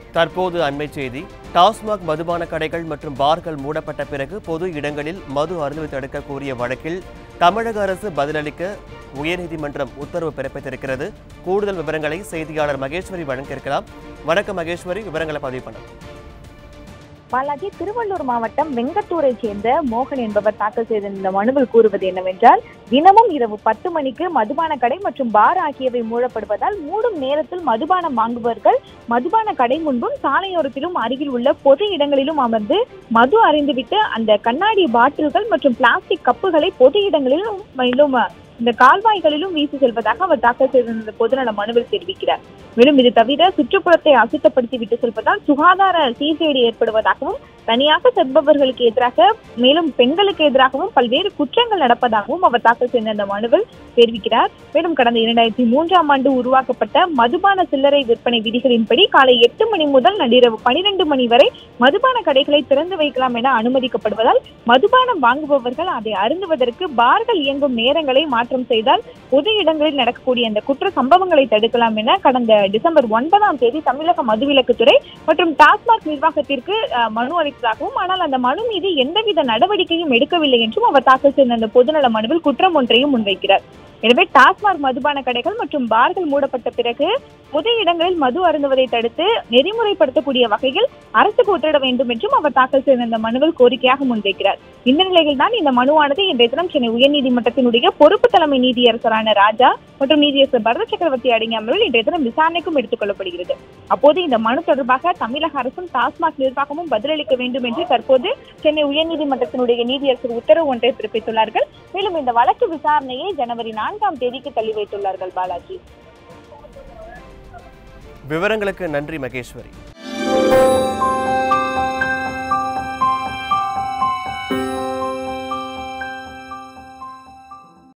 தற்போது அண்மை செய்தி டாஸ்மாக் மதுபான கடைகள் மற்றும் பார்கள் மூடப்பட்ட பிறகு பொது இடங்களில் மது அருந்துவதை தடுக்க கோரிய வழக்கில் தமிழக அரசு பதிலளிக்க உயர்நீதிமன்றம் உத்தரவு பிறப்பித்திருக்கிறது கூடுதல் விவரங்களை செய்தியாளர் மகேஸ்வரி வழங்கியிருக்கலாம் வணக்கம் மகேஸ்வரி விவரங்களை பதிவு பண்ணுங்க பாலாஜி திருவள்ளூர் மாவட்டம் வெங்கத்தூரை சேர்ந்த மோகன் என்பவர் தாக்கல் செய்த இந்த மனுவில் கூறுவது என்னவென்றால் தினமும் இரவு பத்து மணிக்கு மதுபான கடை மற்றும் பார் ஆகியவை மூடப்படுவதால் மூடும் நேரத்தில் மதுபானம் வாங்குபவர்கள் மதுபான கடை முன்பும் சாலையோரத்திலும் அருகில் உள்ள பொது இடங்களிலும் அமர்ந்து மது அறிந்துவிட்டு அந்த கண்ணாடி பாட்டில்கள் மற்றும் பிளாஸ்டிக் கப்புகளை பொது இடங்களிலும் மேலும் இந்த கால்வாய்களிலும் வீசி செல்வதாக அவர் தாக்கல் செய்திருந்த பொதுநல மனுவில் தெரிவிக்கிறார் மேலும் இது தவிர சுற்றுப்புறத்தை அசுத்தப்படுத்தி விட்டு செல்வதால் சுகாதார சீர்கேடு ஏற்படுவதாகவும் தனியாக செல்பவர்களுக்கு எதிராக மேலும் பெண்களுக்கு எதிராகவும் பல்வேறு குற்றங்கள் நடப்பதாகவும் அவர் தாக்கல் செய்த இந்த மனுவில் தெரிவிக்கிறார் மேலும் கடந்த இரண்டாயிரத்தி மூன்றாம் ஆண்டு உருவாக்கப்பட்ட மதுபான சில்லறை விற்பனை விதிகளின்படி காலை எட்டு மணி முதல் நள்ளிரவு பனிரெண்டு மணி வரை மதுபான கடைகளை திறந்து வைக்கலாம் என அனுமதிக்கப்படுவதால் மதுபானம் வாங்குபவர்கள் அதை அருந்துவதற்கு பார்கள் இயங்கும் நேரங்களை மாற்றம் செய்தால் பொது இடங்களில் நடக்கக்கூடிய அந்த குற்ற சம்பவங்களை தடுக்கலாம் என கடந்த டிசம்பர் ஒன்பதாம் தேதி தமிழக மதுவிலக்குத்துறை மற்றும் டாஸ்மாக் நிர்வாகத்திற்கு அஹ், மனு அளித்ததாகவும் ஆனால் அந்த மனு மீது எந்தவித நடவடிக்கையும் எடுக்கவில்லை என்றும் அவர் தாக்கல் செய்த அந்த பொதுநல மனுவில் குற்றம் ஒன்றையும் முன்வைக்கிறார் எனவே டாஸ்மாக் மதுபான கடைகள் மற்றும் பார்கள் மூடப்பட்ட பிறகு பொது இடங்களில் மது அருந்துவதை தடுத்து நெறிமுறைப்படுத்தக்கூடிய வகையில் அரசுக்கு உத்தரவிட வேண்டும் என்றும் அவர் தாக்கல் செய்த இந்த மனுவில் கோரிக்கையாக முன்வைக்கிறார் இந்த நிலையில் தான் இந்த மனுவானது இன்றைய தினம் சென்னை உயர்நீதிமன்றத்தினுடைய பொறுப்பு தலைமை நீதியரசரான ராஜா மற்றும் நீதியரசர் பரத சக்கரவர்த்தி அடங்கிய அமர்வில் இன்றைய தினம் விசாரணைக்கும் எடுத்துக் கொள்ளப்படுகிறது அப்போது இந்த மனு தொடர்பாக தமிழக அரசும் டாஸ்மாக் நிர்வாகமும் பதிலளிக்க வேண்டும் என்று தற்போது சென்னை உயர்நீதிமன்றத்தினுடைய நீதியரசர் உத்தரவு ஒன்றை பிறப்பித்துள்ளார்கள் மேலும் இந்த வழக்கு விசாரணையை ஜனவரி நான்காம் தேதிக்கு தள்ளி வைத்துள்ளார்கள் பாலாஜி விவரங்களுக்கு நன்றி மகேஸ்வரி